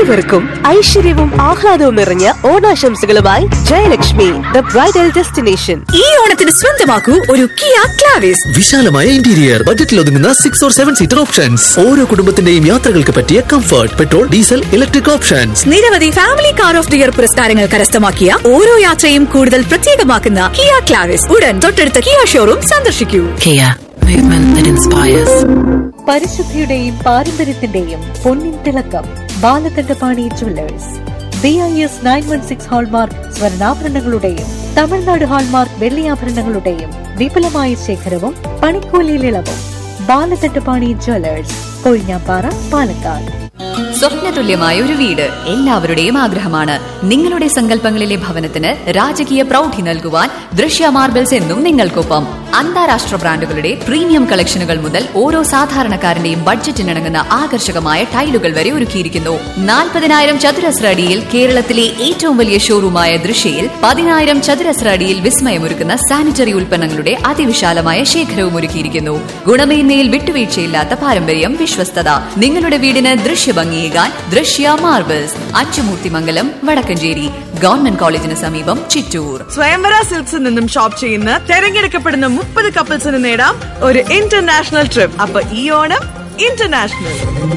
ഏവർക്കും ഐശ്വര്യവും ആഹ്ലാദവും നിറഞ്ഞ ഓണാശംസകളുമായി ജയലക്ഷ്മി ദ ബ്രൈഡൽ ഡെസ്റ്റിനേഷൻ ഈ ഓണത്തിന് സ്വന്തമാക്കൂ ഒരു കിയ ക്ലാവിസ് വിശാലമായ ഇന്റീരിയർ ബജറ്റിൽ ഒതുങ്ങുന്ന six or seven seater options ഓരോ കുടുംബത്തിന്റെയും യാത്രകൾക്ക് പറ്റിയ comfort petrol diesel electric options നിരവധി family car of the year പുരസ്കാരങ്ങൾ കരസ്ഥമാക്കിയ ഓരോ യാത്രയും കൂടുതൽ പ്രത്യേകമാക്കുന്ന കിയ ക്ലാവിസ് ഉടൻ തൊട്ടടുത്ത കിയ ഷോറൂം സന്ദർശിക്കൂ Kia, movement that inspires. പരിശുദ്ധിയുടെയും പാരമ്പര്യത്തിന്റെയും പൊന്നിൻ തിളക്കം Balakandapani jewellers B I S nine one six hallmark Tamil Nadu തമിഴ്നാട് ഹാൾമാർക്ക് വെള്ളിയാഭരണങ്ങളുടെയും വിപുലമായ ശേഖരവും പണിക്കൂലിയിൽ ഇളവും ബാലകണ്ഠപാണി ജുവല്ലേഴ്സ് കൊഴിഞ്ഞാപ്പാറ പാലക്കാട് സ്വപ്നതുല്യമായ ഒരു വീട് എല്ലാവരുടെയും ആഗ്രഹമാണ് നിങ്ങളുടെ സങ്കല്പങ്ങളിലെ ഭവനത്തിന് രാജകീയ പ്രൗഢി നൽകുവാൻ ദൃശ്യ മാർബിൾസ് എന്നും നിങ്ങൾക്കൊപ്പം അന്താരാഷ്ട്ര ബ്രാൻഡുകളുടെ പ്രീമിയം കളക്ഷനുകൾ മുതൽ ഓരോ സാധാരണക്കാരന്റെയും ബഡ്ജറ്റിനിണങ്ങുന്ന ആകർഷകമായ ടൈലുകൾ വരെ ഒരുക്കിയിരിക്കുന്നു നാൽപ്പതിനായിരം ചതുരശ്ര അടിയിൽ കേരളത്തിലെ ഏറ്റവും വലിയ ഷോറൂമായ ദൃശ്യയിൽ പതിനായിരം ചതുരശ്ര അടിയിൽ വിസ്മയമൊരുക്കുന്ന സാനിറ്ററി ഉൽപ്പന്നങ്ങളുടെ അതിവിശാലമായ ശേഖരവും ഒരുക്കിയിരിക്കുന്നു ഗുണമേന്മയിൽ വിട്ടുവീഴ്ചയില്ലാത്ത പാരമ്പര്യം വിശ്വസ്തത നിങ്ങളുടെ വീടിന് ദൃശ്യഭംഗിയേകാൻ ദൃശ്യ മാർബിൾസ് അച്ചുമൂർത്തിമംഗലം വടക്കഞ്ചേരി ഗവൺമെന്റ് കോളേജിന് സമീപം ചിറ്റൂർ സ്വയംവര സിൽക്സിൽ നിന്നും ഷോപ്പ് ചെയ്യുന്ന തെരഞ്ഞെടുക്കപ്പെടുന്ന മുപ്പത് കപ്പിൾസിന് നേടാം ഒരു ഇന്റർനാഷണൽ ട്രിപ്പ് അപ്പൊ ഈ Onam international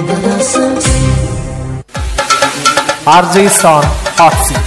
RJ's on Hot Seat.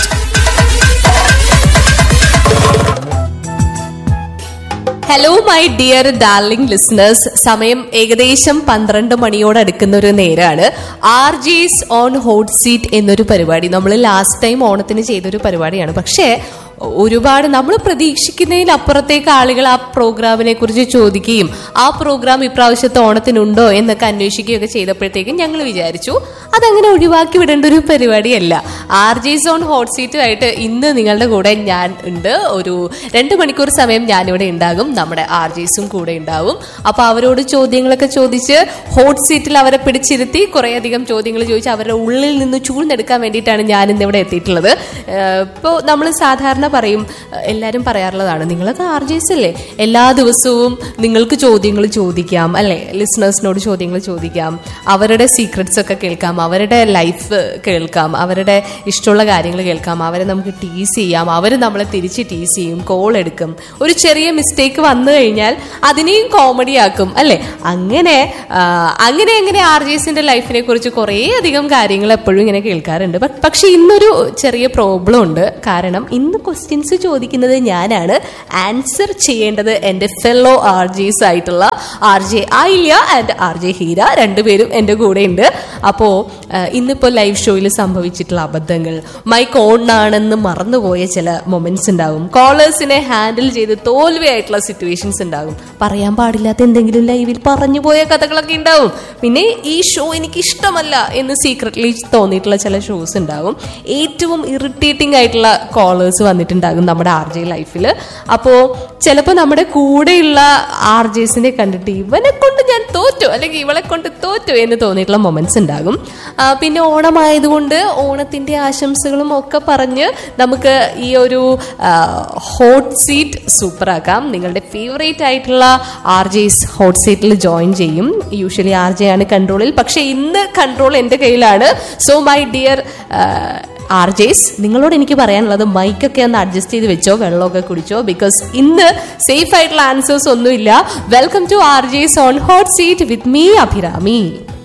Hello my dear darling listeners സമയം ഏകദേശം പന്ത്രണ്ട് മണിയോട് അടുക്കുന്ന ഒരു നേരമാണ് R J's on hot seat എന്നൊരു പരിപാടി നമ്മൾ ലാസ്റ്റ് ടൈം ഓണത്തിന് ചെയ്തൊരു പരിപാടിയാണ് പക്ഷേ ഒരുപാട് നമ്മൾ പ്രതീക്ഷിക്കുന്നതിലപ്പുറത്തേക്ക് ആളുകൾ ആ പ്രോഗ്രാമിനെ കുറിച്ച് ചോദിക്കുകയും ആ പ്രോഗ്രാം ഇപ്രാവശ്യത്തെ ഓണത്തിനുണ്ടോ എന്നൊക്കെ അന്വേഷിക്കുകയൊക്കെ ചെയ്തപ്പോഴത്തേക്കും ഞങ്ങൾ വിചാരിച്ചു അതങ്ങനെ ഒഴിവാക്കി വിടേണ്ട ഒരു പരിപാടിയല്ല ആർ ജി സോൺ ഹോട്ട് സീറ്റുമായിട്ട് ഇന്ന് നിങ്ങളുടെ കൂടെ ഞാൻ ഉണ്ട് ഒരു രണ്ട് മണിക്കൂർ സമയം ഞാനിവിടെ ഉണ്ടാകും നമ്മുടെ ആർ ജിസും കൂടെ ഉണ്ടാവും അപ്പൊ അവരോട് ചോദ്യങ്ങളൊക്കെ ചോദിച്ച് ഹോട്ട് സീറ്റിൽ അവരെ പിടിച്ചിരുത്തി കുറേയധികം ചോദ്യങ്ങൾ ചോദിച്ച് അവരുടെ ഉള്ളിൽ നിന്ന് ചൂഴ്ന്നെടുക്കാൻ വേണ്ടിയിട്ടാണ് ഞാൻ ഇന്ന് ഇവിടെ എത്തിയിട്ടുള്ളത് ഇപ്പോൾ നമ്മൾ സാധാരണ പറയും ഏഹ് എല്ലാവരും പറയാറുള്ളതാണ് നിങ്ങളൊക്കെ ആർ ജെസ് അല്ലേ എല്ലാ ദിവസവും നിങ്ങൾക്ക് ചോദ്യങ്ങൾ ചോദിക്കാം അല്ലെ ലിസണേഴ്സിനോട് ചോദ്യങ്ങൾ ചോദിക്കാം അവരുടെ സീക്രട്സ് ഒക്കെ കേൾക്കാം അവരുടെ ലൈഫ് കേൾക്കാം അവരുടെ ഇഷ്ടമുള്ള കാര്യങ്ങൾ കേൾക്കാം അവരെ നമുക്ക് ടീസ് ചെയ്യാം അവർ നമ്മളെ തിരിച്ച് ടീസ് ചെയ്യും കോൾ എടുക്കും ഒരു ചെറിയ മിസ്റ്റേക്ക് വന്നു കഴിഞ്ഞാൽ അതിനെയും കോമഡി ആക്കും അല്ലെ അങ്ങനെ ആ, അങ്ങനെ അങ്ങനെ ആർ ജെ എസിന്റെ ലൈഫിനെ കുറിച്ച് കുറേ അധികം കാര്യങ്ങൾ എപ്പോഴും ഇങ്ങനെ കേൾക്കാറുണ്ട് ബട്ട് പക്ഷെ ഇന്നൊരു ചെറിയ പ്രോബ്ലം ഉണ്ട് കാരണം ഇന്ന് ക്വസ്റ്റ്യൻസ് ചോദിക്കുന്നത് ഞാനാണ് ആൻസർ ചെയ്യേണ്ടത് എൻ്റെ ഫെല്ലോ ആർ ജെസ് ആയിട്ടുള്ള R J Aayilya and R J Heera രണ്ടുപേരും എൻ്റെ കൂടെ ഉണ്ട് അപ്പോൾ ഇന്നിപ്പോൾ ലൈവ് ഷോയിൽ സംഭവിച്ചിട്ടുള്ള അബദ്ധങ്ങൾ മൈക്ക് ഓൺ ആണെന്ന് മറന്നുപോയ ചില മൊമെന്റ്സ് ഉണ്ടാവും കോളേഴ്സിനെ ഹാൻഡിൽ ചെയ്ത് തോൽവിയായിട്ടുള്ള സിറ്റുവേഷൻസ് ഉണ്ടാകും പറയാൻ പാടില്ലാത്ത എന്തെങ്കിലും ലൈവിൽ പറഞ്ഞു പോയ കഥകളൊക്കെ ഉണ്ടാവും പിന്നെ ഈ ഷോ എനിക്ക് ഇഷ്ടമല്ല എന്ന് സീക്രട്ട്ലി തോന്നിയിട്ടുള്ള ചില ഷോസ് ഉണ്ടാവും ഏറ്റവും ഇറിറ്റേറ്റിംഗ് ആയിട്ടുള്ള കോളേഴ്സ് വന്നിട്ടുണ്ടാകും നമ്മുടെ ആർ ജെ ലൈഫിൽ അപ്പോൾ ചിലപ്പോൾ നമ്മുടെ കൂടെയുള്ള ആർ ജെസിനെ കണ്ടിട്ട് ഇവനെ കൊണ്ട് ഞാൻ തോറ്റു അല്ലെങ്കിൽ ഇവളെ കൊണ്ട് തോറ്റു എന്ന് തോന്നിയിട്ടുള്ള മൊമെന്റ്സ് ഉണ്ടാകും ആ, പിന്നെ ഓണമായതുകൊണ്ട് ഓണത്തിന്റെ ആശംസകളും ഒക്കെ പറഞ്ഞ് നമുക്ക് ഈ ഒരു ഹോട്ട് സീറ്റ് സൂപ്പറാക്കാം നിങ്ങളുടെ ഫേവറേറ്റ് ആയിട്ടുള്ള ആർ ജെസ് ഹോട്ട് സീറ്റിൽ ജോയിൻ ചെയ്യും യൂഷ്വലി ആർ ജെ ആണ് കൺട്രോളിൽ പക്ഷെ ഇന്ന് കൺട്രോൾ എൻ്റെ കയ്യിലാണ് so my dear R J's നിങ്ങളോട് എനിക്ക് പറയാനുള്ളത് മൈക്കൊക്കെ ഒന്ന് അഡ്ജസ്റ്റ് ചെയ്ത് വെച്ചോ വെള്ളമൊക്കെ കുടിച്ചോ ബിക്കോസ് ഇന്ന് സേഫ് ആയിട്ടുള്ള ആൻസേഴ്സ് ഒന്നുമില്ല welcome to R J's on hot seat with me Abhirami